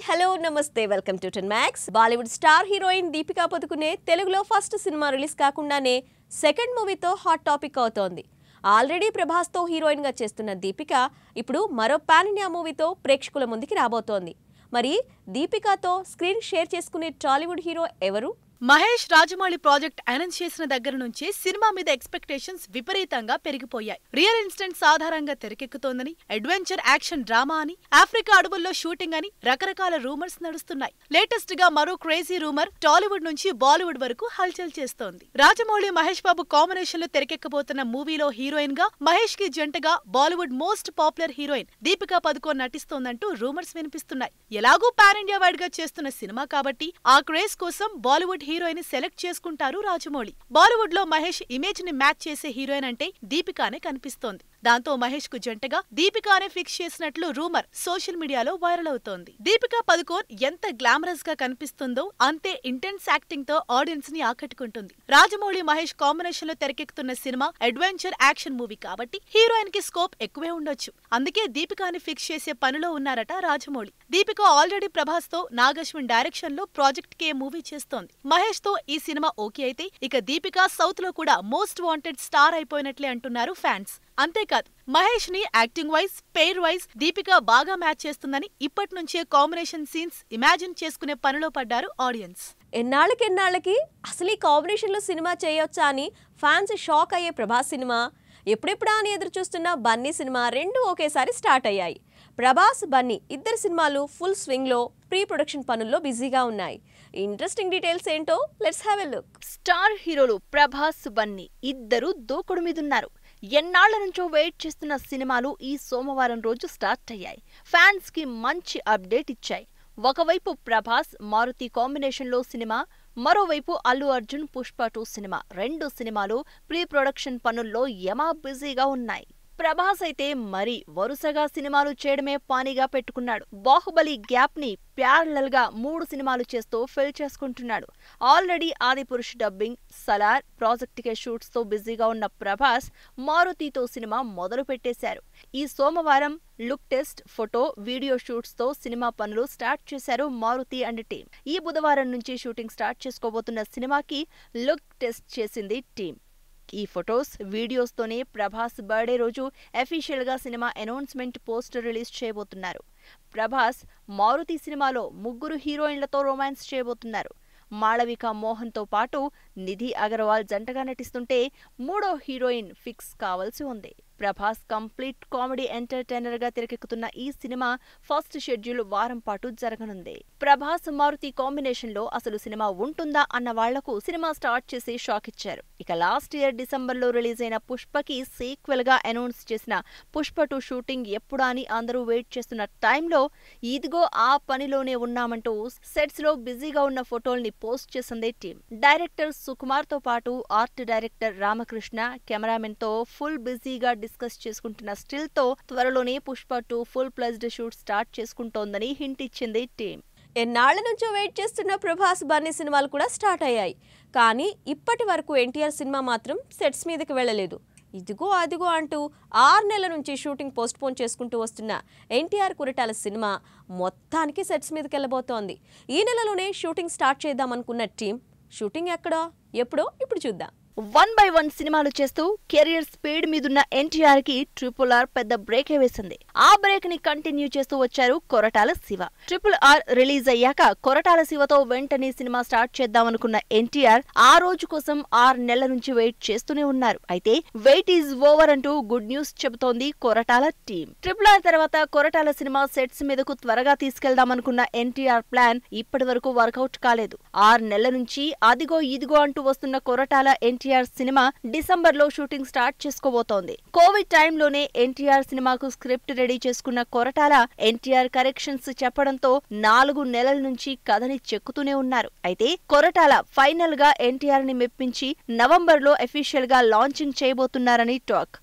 hello namaste welcome to ten max Bollywood star heroine Deepika Padukone తెలుగులో first సినిమా release కాకుండానే సెకండ్ మూవీతో హాట్ టాపిక్ అవుతోంది ఆల్రెడీ ప్రభాస్తో హీరోయిన్గా చేస్తున్న దీపిక ఇప్పుడు మరో పాన్ ఇండియా మూవీతో ప్రేక్షకుల ముందుకి రాబోతోంది మరి దీపికాతో స్క్రీన్ షేర్ చేసుకునే టాలీవుడ్ హీరో ఎవరు మహేష్ రాజమౌళి ప్రాజెక్ట్ అనౌన్స్ చేసిన దగ్గర నుంచే సినిమా మీద ఎక్స్పెక్టేషన్స్ విపరీతంగా పెరిగిపోయాయి రియల్ ఇన్సిడెంట్స్ ఆధారంగా తెరకెక్కుతోందని అడ్వెంచర్ యాక్షన్ డ్రామా అని ఆఫ్రికా అడవుల్లో షూటింగ్ అని రకరకాల రూమర్స్ నడుస్తున్నాయి లేటెస్ట్ గా మరో క్రేజీ రూమర్ టాలీవుడ్ నుంచి బాలీవుడ్ వరకు హల్చల్ చేస్తోంది రాజమౌళి మహేష్ బాబు కాంబినేషన్ లో తెరకెక్కబోతున్న మూవీలో హీరోయిన్ గా మహేష్ కి జంటగా Bollywood most popular heroine Deepika Padukone నటిస్తోందంటూ రూమర్స్ వినిపిస్తున్నాయి ఎలాగూ పాన్ ఇండియా వైడ్ గా చేస్తున్న సినిమా కాబట్టి ఆ క్రేజ్ కోసం బాలీవుడ్ హీరోయిన్ సెలెక్ట్ చేసుకుంటారు రాజమౌళి బాలీవుడ్ లో మహేష్ ఇమేజ్ ని మ్యాచ్ చేసే హీరోయిన్ అంటే దీపికానే కనిపిస్తోంది దాంతో మహేష్ కు జంటగా దీపికానే ఫిక్స్ చేసినట్లు రూమర్ సోషల్ మీడియాలో వైరల్ అవుతోంది దీపికా పదుకోన్ ఎంత గ్లామరస్ గా కనిపిస్తుందో అంతే ఇంటెన్స్ యాక్టింగ్ తో ఆడియన్స్ ని ఆకట్టుకుంటుంది రాజమౌళి మహేష్ కాంబినేషన్ లో తెరకెక్కుతున్న సినిమా అడ్వెంచర్ యాక్షన్ మూవీ కాబట్టి హీరోయిన్ కి స్కోప్ ఎక్కువే ఉండొచ్చు అందుకే దీపికాని ఫిక్స్ చేసే పనిలో ఉన్నారట రాజమౌళి దీపిక ఆల్రెడీ ప్రభాస్ తో నాగశ్విన్ డైరెక్షన్ లో ప్రాజెక్ట్ కే మూవీ చేస్తోంది మహేష్ తో ఈ సినిమా ఓకే అయితే ఇక దీపిక సౌత్ లో కూడా మోస్ట్ వాంటెడ్ స్టార్ అయిపోయినట్లే అంటున్నారు ఫ్యాన్స్ అంతేకాదు మహేష్ ని acting wise pair wise Deepika బాగా మ్యాచ్ చేస్తుందని ఇప్పటి నుంచే కాంబినేషన్ సీన్స్ ఇమాజిన్ చేసుకునే పనిలో పడ్డారు ఆడియన్స్ ఎన్నాళ్ళకెన్నాళ్ళకి అసలు ఈ కాంబినేషన్లో సినిమా చేయొచ్చా అని ఫ్యాన్స్ షాక్ అయ్యే ప్రభాస్ సినిమా ఎప్పుడెప్పుడా అని ఎదురు చూస్తున్న బన్నీ సినిమా రెండు ఒకేసారి స్టార్ట్ అయ్యాయి ప్రభాస్ బన్నీ ఇద్దరు సినిమాలు ఫుల్ స్వింగ్లో ప్రీ ప్రొడక్షన్ పనుల్లో బిజీగా ఉన్నాయి ఇంట్రెస్టింగ్ డీటెయిల్స్ ఏంటో let's have a look star హీరోలు ప్రభాస్ బన్నీ ఇద్దరు దూకుడు మీదున్నారు ఎన్నాళ్ల నుంచో వెయిట్ చేస్తున్న సినిమాలు ఈ సోమవారం రోజు స్టార్ట్ అయ్యాయి ఫ్యాన్స్ కి మంచి అప్డేట్ ఇచ్చాయి ఒకవైపు ప్రభాస్ మారుతి కాంబినేషన్లో సినిమా మరోవైపు అల్లు అర్జున్ పుష్ప టూ సినిమా రెండు సినిమాలు ప్రీ ప్రొడక్షన్ పనుల్లో యమా బిజీగా ఉన్నాయి ప్రభాస్ అయితే మరి వరుసగా సినిమాలు చేయడమే పానీగా పెట్టుకున్నాడు బాహుబలి గ్యాప్ ని ప్యారలల్ గా మూడు సినిమాలు చేస్తూ ఫిల్ చేసుకుంటున్నాడు already Adipurush dubbing Salaar project K shoots తో బిజీగా ఉన్న ప్రభాస్ మారుతితో సినిమా మొదలు పెట్టేశారు ఈ సోమవారం look test photo video shoots తో సినిమా పనులు స్టార్ట్ చేశారు మారుతి అండ్ టీం ఈ బుధవారం నుంచి షూటింగ్ స్టార్ట్ చేసుకోబోతున్న సినిమాకి లుక్ టెస్ట్ చేసింది టీం ఈ ఫొటోస్ వీడియోస్తోనే ప్రభాస్ బర్త్డే రోజు అఫీషియల్ గా సినిమా అనౌన్స్మెంట్ పోస్టర్ రిలీజ్ చేయబోతున్నారు ప్రభాస్ మారుతి సినిమాలో ముగ్గురు హీరోయిన్లతో రొమాన్స్ చేయబోతున్నారు మాళవిక మోహన్తో పాటు నిధి అగర్వాల్ జంటగా నటిస్తుంటే మూడో హీరోయిన్ ఫిక్స్ కావాల్సి ఉంది ప్రభాస్ కంప్లీట్ కామెడీ ఎంటర్టైనర్ గా తెరకెక్కుతున్న ఈ సినిమా ఫస్ట్ షెడ్యూల్ వారం పాటు జరగనుంది ప్రభాస్ మారుతి కాంబినేషన్ లో అసలు సినిమా ఉంటుందా అన్న వాళ్లకు సినిమా స్టార్ట్ చేసి షాక్ ఇచ్చారు ఇక లాస్ట్ ఇయర్ డిసెంబర్ లో రిలీజ్ అయిన పుష్పకి సీక్వెల్ గా అనౌన్స్ చేసిన పుష్ప టూ షూటింగ్ ఎప్పుడా అని అందరూ వెయిట్ చేస్తున్న టైంలో ఇదిగో ఆ పనిలోనే ఉన్నామంటూ సెట్స్ లో బిజీగా ఉన్న ఫోటోల్ని పోస్ట్ చేసింది టీం డైరెక్టర్ సుకుమార్ తో పాటు ఆర్ట్ డైరెక్టర్ రామకృష్ణ కెమెరామెన్ తో ఫుల్ బిజీగా డిస్కస్ చేసుకుంటున్న స్టిల్ తో త్వరలోనే Pushpa two full fledged shoot start చేసుకుంటోందని హింట్ ఇచ్చింది టీం ఎన్నాళ్ల నుంచో వెయిట్ చేస్తున్న ప్రభాస్ బన్నీ సినిమాలు కూడా స్టార్ట్ అయ్యాయి కానీ ఇప్పటి వరకు ఎన్టీఆర్ సినిమా మాత్రం సెట్స్ మీదకి వెళ్ళలేదు ఇదిగో అదిగో అంటూ ఆరు నెలల నుంచి షూటింగ్ పోస్ట్ పోన్ చేసుకుంటూ వస్తున్న ఎన్టీఆర్ కురటాల సినిమా మొత్తానికి సెట్స్ మీదకి వెళ్ళబోతోంది ఈ నెలలోనే షూటింగ్ స్టార్ట్ చేద్దామనుకున్న టీం షూటింగ్ ఎక్కడో ఎప్పుడో ఇప్పుడు చూద్దాం వన్ బై వన్ సినిమాలు చేస్తూ కెరియర్ స్పీడ్ మీదున్న ఎన్టీఆర్ కి ట్రిపుల్ ఆర్ పెద్ద బ్రేక్ వేసింది ఆ బ్రేక్ ని కంటిన్యూ చేస్తూ వచ్చారు Koratala Siva triple R release అయ్యాక కొరటాల శివతో వెంటనే సినిమా స్టార్ట్ చేద్దామనుకున్న ఎన్టీఆర్ ఆ రోజు కోసం ఆరు నెలల నుంచి వెయిట్ చేస్తూనే ఉన్నారు అయితే వెయిట్ ఈజ్ ఓవర్ అంటూ గుడ్ న్యూస్ చెబుతోంది కొరటాల టీం ట్రిపుల్ ఆర్ తర్వాత కొరటాల సినిమా సెట్స్ మీదకు త్వరగా తీసుకెళ్దామనుకున్న ఎన్టీఆర్ ప్లాన్ ఇప్పటి వరకు వర్కౌట్ కాలేదు ఆరు నెలల నుంచి అదిగో ఇదిగో అంటూ వస్తున్న కొరటాల ఎన్టీఆర్ ఎన్టీఆర్ సినిమా డిసెంబర్ లో షూటింగ్ స్టార్ట్ చేసుకోబోతోంది కోవిడ్ టైంలోనే ఎన్టీఆర్ సినిమాకు స్క్రిప్ట్ రెడీ చేసుకున్న కొరటాల ఎన్టీఆర్ కరెక్షన్స్ చెప్పడంతో నాలుగు నెలల నుంచి కథని చెక్కుతూనే ఉన్నారు అయితే కొరటాల ఫైనల్ గా ఎన్టీఆర్ ని మెప్పించి నవంబర్ లో అఫీషియల్ గా లాంచింగ్ చేయబోతున్నారని టాక్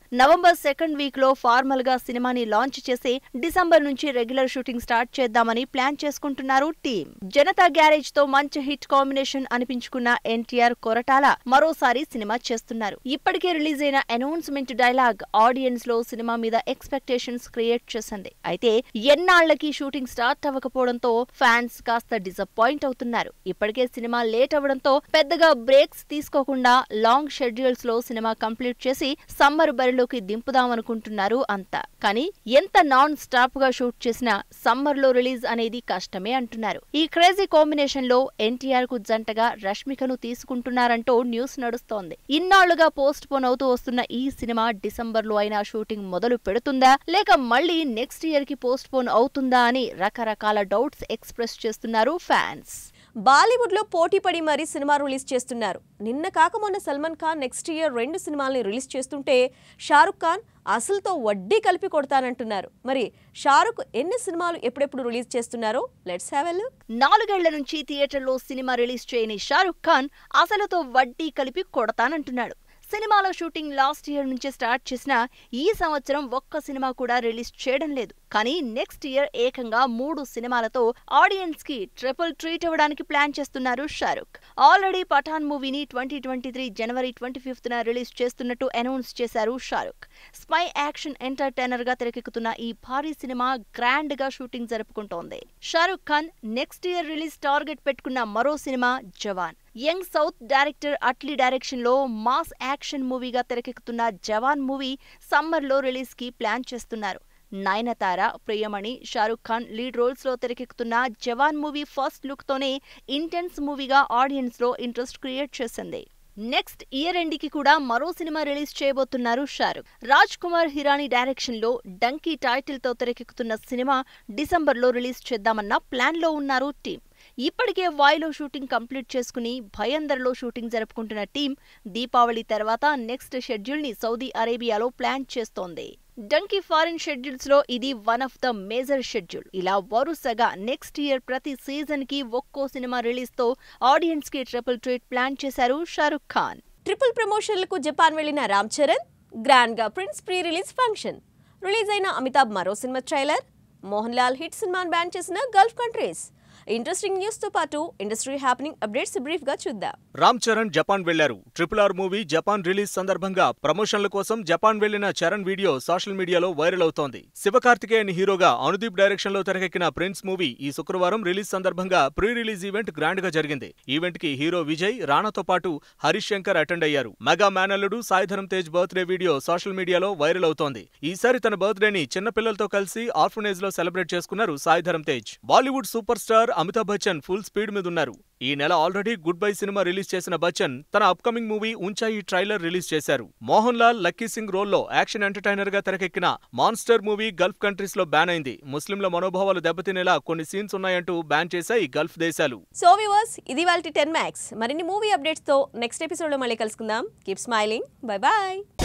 నవంబర్ సెకండ్ వీక్ లో ఫార్మల్ గా సినిమాని లాంచ్ చేసి డిసెంబర్ నుంచి రెగ్యులర్ షూటింగ్ స్టార్ట్ చేద్దామని ప్లాన్ చేసుకుంటున్నారు టీం జనతా గ్యారేజ్ తో మంచి హిట్ కాంబినేషన్ అనిపించుకున్న ఎన్టీఆర్ కొరటాల మరోసారి సినిమా చేస్తున్నారు ఇప్పటికే రిలీజ్ అయిన అనౌన్స్మెంట్ డైలాగ్ ఆడియన్స్ లో సినిమా మీద ఎక్స్పెక్టేషన్స్ క్రియేట్ చేసింది అయితే ఎన్నాళ్లకి షూటింగ్ స్టార్ట్ అవ్వకపోవడంతో ఫ్యాన్స్ కాస్త డిసప్పాయింట్ అవుతున్నారు ఇప్పటికే సినిమా లేట్ అవ్వడంతో పెద్దగా బ్రేక్స్ తీసుకోకుండా లాంగ్ షెడ్యూల్స్ లో సినిమా కంప్లీట్ చేసి సమ్మర్ బరిలోకి దింపుదామనుకుంటున్నారు అంతా కానీ ఎంత నాన్ స్టాప్ గా షూట్ చేసినా సమ్మర్ లో రిలీజ్ అనేది కష్టమే అంటున్నారు ఈ క్రేజీ కాంబినేషన్ లో ఎన్టీఆర్ కు జంటగా రష్మికను తీసుకుంటున్నారంటూ న్యూస్ నడుస్తోంది ఇన్నాళ్లుగా పోస్ట్ పోన్ అవుతూ వస్తున్న ఈ సినిమా డిసెంబర్ లో అయినా షూటింగ్ మొదలు పెడుతుందా లేక మళ్ళీ నెక్స్ట్ ఇయర్ కి పోస్ట్ పోన్ అవుతుందా అని రకరకాల డౌట్స్ ఎక్స్ప్రెస్ చేస్తున్నారు ఫ్యాన్స్ బాలీవుడ్లో పోటీ పడి మరీ సినిమా రిలీజ్ చేస్తున్నారు నిన్న కాక మొన్న సల్మాన్ ఖాన్ నెక్స్ట్ ఇయర్ రెండు సినిమాల్ని రిలీజ్ చేస్తుంటే షారుఖ్ ఖాన్ అసలుతో వడ్డీ కలిపి కొడతానంటున్నారు మరి షారుఖ్ ఎన్ని సినిమాలు ఎప్పుడెప్పుడు రిలీజ్ చేస్తున్నారో లెట్స్ హ్యావ్ ఎ లుక్ నాలుగేళ్ల నుంచి థియేటర్లో సినిమా రిలీజ్ చేయని షారుఖ్ ఖాన్ అసలుతో వడ్డీ కలిపి కొడతానంటున్నాడు సినిమాలో షూటింగ్ లాస్ట్ ఇయర్ నుంచే స్టార్ట్ చేసినా ఈ సంవత్సరం ఒక్క సినిమా కూడా రిలీజ్ చేయడం లేదు కానీ నెక్స్ట్ ఇయర్ ఏకంగా మూడు సినిమాలతో ఆడియన్స్ కి ట్రిపుల్ ట్రీట్ ఇవ్వడానికి ప్లాన్ చేస్తున్నారు షారుఖ్ ఆల్రెడీ పఠాన్ మూవీని ట్వంటీ ట్వంటీ త్రీ జనవరి ట్వంటీ ఫిఫ్త్ న రిలీజ్ చేస్తున్నట్టు అనౌన్స్ చేశారు షారుఖ్ స్పై యాక్షన్ ఎంటర్టైనర్ గా తెరకెక్కుతున్న ఈ భారీ సినిమా గ్రాండ్ గా షూటింగ్ జరుపుకుంటోంది Shahrukh Khan next year release target పెట్టుకున్న మరో cinema Jawan young south director Atlee direction లో మాస్ యాక్షన్ మూవీగా తెరకెక్కుతున్న జవాన్ మూవీ సమ్మర్ లో రిలీజ్ కి ప్లాన్ చేస్తున్నారు నయనతార ప్రియమణి షారుఖ్ ఖాన్ లీడ్ రోల్స్ లో తెరకెక్కుతున్న జవాన్ మూవీ ఫస్ట్ లుక్ తోనే ఇంటెన్స్ మూవీగా ఆడియన్స్ లో ఇంట్రెస్ట్ క్రియేట్ చేసింది నెక్స్ట్ ఇయర్ ఎండ్ కి కూడా మరో సినిమా రిలీజ్ చేయబోతున్నారు షారుఖ్ రాజ్ కుమార్ హిరానీ డైరెక్షన్ లో డంకీ టైటిల్ తో తెరకెక్కుతున్న సినిమా డిసెంబర్ లో రిలీజ్ చేద్దామన్న ప్లాన్ లో ఉన్నారు టీం ఇప్పటికే వాయిలో షూటింగ్ కంప్లీట్ చేసుకుని భయందర్లో షూటింగ్ జరుపుకుంటున్న టీం దీపావళి తర్వాత నెక్స్ట్ షెడ్యూల్ ని సౌదీ అరేబియాలో ప్లాన్ చేస్తోంది డంకీ ఫారిన్ షెడ్యూల్స్ లో ఇది one of the major schedule ఇలా వరుసగా నెక్స్ట్ ఇయర్ ప్రతి సీజన్ కి ఒక్కో సినిమా రిలీజ్ తో ఆడియన్స్ కి ట్రిపుల్ ట్రీట్ ప్లాన్ చేశారు షారుఖ్ ఖాన్ ట్రిపుల్ ప్రమోషన్లకు జపాన్ వెళ్లిన రామ్ చరణ్ గ్రాండ్ గా prince pre release function release అయిన అమితాబ్ మరో cinema trailer Mohan Lal hit సినిమాను బ్యాన్ చేసిన గల్ఫ్ కంట్రీస్ ఇంట్రెస్టింగ్ న్యూస్ తో పాటు ఇండస్ట్రీ హ్యాపెనింగ్ అప్డేట్స్ బ్రీఫ్ గా చూద్దాం రామ్ చరణ్ జపాన్ వెళ్లారు triple R movie Japan release సందర్భంగా ప్రమోషన్ల కోసం జపాన్ వెళ్లిన చరణ్ వీడియో సోషల్ మీడియాలో వైరల్ అవుతోంది శివకార్తికేయన్ హీరోగా అనుదీప్ డైరెక్షన్ లో తెరకెక్కిన ప్రిన్స్ మూవీ ఈ శుక్రవారం రిలీజ్ సందర్భంగా ప్రీ రిలీజ్ ఈవెంట్ గ్రాండ్ గా జరిగింది ఈవెంట్ కి హీరో విజయ్ రాణాతో పాటు హరీష్ శంకర్ అటెండ్ అయ్యారు మెగా మేనల్లుడు Saidharam Tej birthday video social మీడియాలో వైరల్ అవుతోంది ఈసారి తన బర్త్డేని చిన్న పిల్లలతో కలిసి ఆర్ఫనేజ్ లో సెలబ్రేట్ చేసుకున్నారు Saidharam Tej Bollywood super star Amitabh Bachchan full speed మీద ఉన్నారు ఈ నెల already good bye cinema release చేసిన బచ్చన్ తన upcoming movie Uunchai trailer release చేశారు మోహన్ లాల్ లక్కీ సింగ్ రోల్లో యాక్షన్ ఎంటర్టైనర్ గా తెరకెక్కిన మాన్స్టర్ మూవీ గల్ఫ్ కంట్రీస్ లో బ్యాన్ అయింది ముస్లింల మనోభావాలు దెబ్బతినేలా కొన్ని సీన్స్ ఉన్నాయంటూ బ్యాన్ చేశాయి గల్ఫ్ దేశాలు సో వివర్స్ ఇది వాళ్ళ టెన్ మ్యాక్స్ మరిన్ని మూవీ అప్డేట్స్ తో నెక్స్ట్ ఎపిసోడ్ లో మళ్ళీ కలుసుకుందాం కీప్ స్మైలింగ్ బై బాయ్